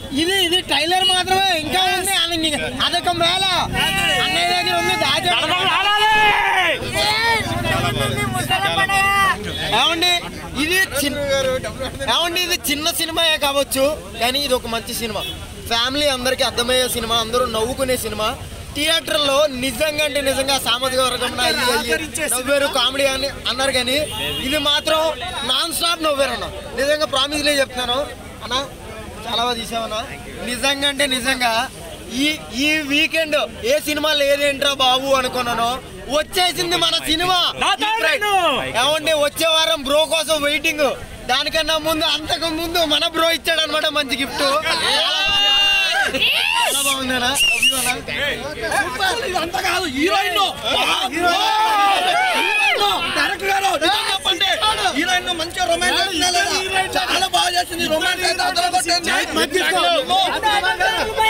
ఇది ఇది ట్రైలర్ మాత్రమే ఇంకా ఉంది అది ఇంక- అదొక మేళ అన్నయ్య దగ్గర ఉంది దాచే ఏమండి ఇది చిన్న ఏమండి ఇది చిన్న సినిమాయే కావచ్చు కానీ ఇది ఒక మంచి సినిమా ఫ్యామిలీ అందరికీ అర్థమయ్యే సినిమా అందరూ నవ్వుకునే సినిమా థియేటర్లో నిజంగా అంటే నిజంగా సామాజిక వర్గం నవ్వారు కామెడీ అని అన్నారు కానీ ఇది మాత్రం నాన్ స్టాప్ నవ్వారు అన్న నిజంగా ప్రామిస్లే చెప్తున్నాను అన్న చాలా బాగా తీసామన్నా నిజంగా అంటే నిజంగా ఈ ఈ వీకెండ్ ఏ సినిమా లేదేంట్రా బాబు అనుకున్నాను వచ్చేసింది మన సినిమా ఏమండి వచ్చే వారం బ్రో కోసం వెయిటింగ్ దానికన్నా ముందు అంతకు ముందు మన బ్రో ఇచ్చాడు అనమాట మంచి గిఫ్ట్ చాలా బాగుందనా ఇదంతా కాదు హీరోయిన్ డైరెక్టర్ గారు నిజం చెప్పండి హీరోయిన్ మంచిగా రొమాన్స్ చాలా బాగా చేసింది రొమాన్స్ అయితే అదరగొట్టింది.